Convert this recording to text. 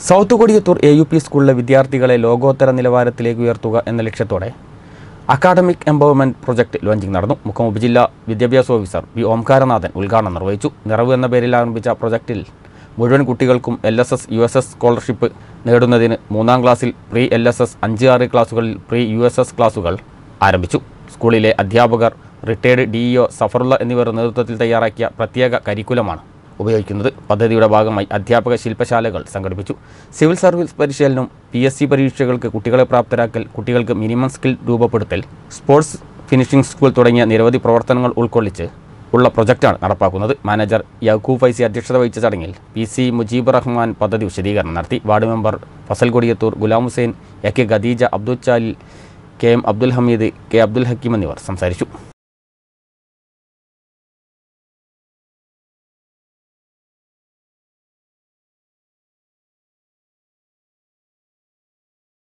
south Kodiyathur A U P സ്കൂളിലെ വിദ്യാർത്ഥികളെ ലോകോത്തര നിലവാരത്തിലേക്ക് ഉയർത്തുക എന്ന ലക്ഷ്യത്തോടെ അക്കാഡമിക് എംപവർമെൻറ്റ് പ്രൊജക്ട് ലോഞ്ചിങ് നടന്നു മുഖം ഉപജില്ലാ വിദ്യാഭ്യാസ ഓഫീസർ വി ഓംകാരനാഥൻ ഉദ്ഘാടനം നിർവഹിച്ചു നിറവ് എന്ന പേരിൽ ആരംഭിച്ച പ്രൊജക്റ്റിൽ മുഴുവൻ കുട്ടികൾക്കും L S S U S S scholarship നേടുന്നതിന് മൂന്നാം ക്ലാസ്സിൽ പ്രീ എൽ എസ് എസ് അഞ്ച് ആറ് ക്ലാസുകളിൽ പ്രീ യു എസ് എസ് ക്ലാസുകൾ ആരംഭിച്ചു സ്കൂളിലെ അധ്യാപകർ റിട്ടയർഡ് ഡി ഇഒ സഫറുള്ള എന്നിവർ നേതൃത്വത്തിൽ തയ്യാറാക്കിയ പ്രത്യേക കരിക്കുലമാണ് ഉപയോഗിക്കുന്നത് പദ്ധതിയുടെ ഭാഗമായി അധ്യാപക ശില്പശാലകൾ സംഘടിപ്പിച്ചു സിവിൽ സർവീസ് പരിശീലനം പി എസ് സി പരീക്ഷകൾക്ക് കുട്ടികളെ പ്രാപ്തരാക്കൽ കുട്ടികൾക്ക് മിനിമം സ്കിൽ രൂപപ്പെടുത്തൽ സ്പോർട്സ് ഫിനിഷിംഗ് സ്കൂൾ തുടങ്ങിയ നിരവധി പ്രവർത്തനങ്ങൾ ഉൾക്കൊള്ളിച്ച് ഉള്ള പ്രൊജക്റ്റാണ് നടപ്പാക്കുന്നത് മാനേജർ യക്കൂബ് ഫൈസി അധ്യക്ഷത വഹിച്ച ചടങ്ങിൽ പി സി മുജീബ് റഹ്മാൻ പദ്ധതി വിശദീകരണം നടത്തി ward member Fazal Kodiyathur Gulam Hussain A K Khadeeja Abdul Chalil K M Abdul Hameed K Abdul Hakkim എന്നിവർ സംസാരിച്ചു